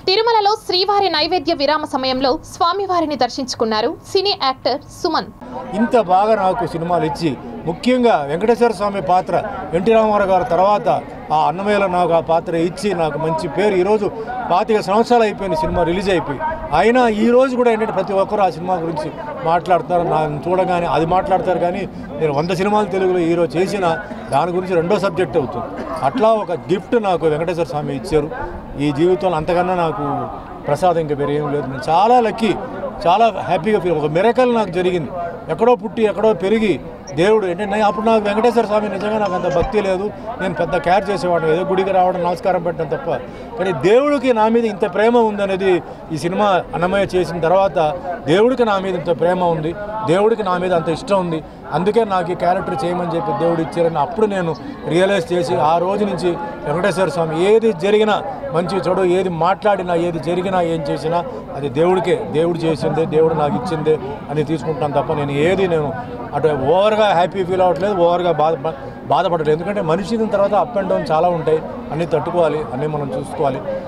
తిరుమలలో శ్రీవారి నైవేద్య విరామ సమయంలో స్వామివారిని దర్శించుకున్నారు సినీ యాక్టర్ సుమన్ ఇంత బాగా నాకు సినిమాలు ఇచ్చి ముఖ్యంగా వెంకటేశ్వర స్వామి పాత్ర ఎన్టీ రామారావు గారి తర్వాత ఆ అన్నమయ్యలో నాకు ఆ పాత్ర ఇచ్చి నాకు మంచి పేరు ఈరోజు పాతిక సంవత్సరాలు అయిపోయిన సినిమా రిలీజ్ అయిపోయి అయినా ఈ రోజు కూడా ఏంటంటే ప్రతి ఒక్కరు ఆ సినిమా గురించి మాట్లాడుతున్నారు నన్ను చూడగానే అది మాట్లాడతారు కానీ నేను వంద సినిమాలు తెలుగులో హీరో చేసిన దాని గురించి రెండో సబ్జెక్ట్ అవుతుంది అట్లా ఒక గిఫ్ట్ నాకు వెంకటేశ్వర స్వామి ఇచ్చారు ఈ జీవితంలో అంతకన్నా నాకు ప్రసాదం ఇంకా వేరే ఏం లేదు నేను చాలా లక్కీ చాలా హ్యాపీగా ఫీల్ ఒక మిరకల్ నాకు జరిగింది ఎక్కడో పుట్టి ఎక్కడో పెరిగి దేవుడు అంటే నేను అప్పుడు నాకు వెంకటేశ్వర స్వామి నిజంగా నాకు అంత భక్తి లేదు నేను పెద్ద కేర్ చేసేవాడు ఏదో గుడికి రావడం నమస్కారం పెట్టడం తప్ప కానీ దేవుడికి నా మీద ఇంత ప్రేమ ఉందనేది ఈ సినిమా అన్నమయ్య చేసిన తర్వాత దేవుడికి నా మీద ఇంత ప్రేమ ఉంది దేవుడికి నా మీద అంత ఇష్టం ఉంది అందుకే నాకు ఈ క్యారెక్టర్ చేయమని చెప్పి దేవుడు ఇచ్చారని అప్పుడు నేను రియలైజ్ చేసి ఆ రోజు నుంచి వెంకటేశ్వర స్వామి ఏది జరిగినా మంచి చెడు ఏది మాట్లాడినా ఏది జరిగినా ఏం చేసినా అది దేవుడికే దేవుడు చేసిందే దేవుడు నాకు ఇచ్చిందే అని తీసుకుంటాను తప్ప నేను ఏది నేను అటు ఓవర్గా హ్యాపీ ఫీల్ అవ్వట్లేదు ఓవర్గా బాధ బాధపడలేదు ఎందుకంటే మనిషి దీని తర్వాత అప్ అండ్ డౌన్ చాలా ఉంటాయి అన్నీ తట్టుకోవాలి అన్నీ మనం చూసుకోవాలి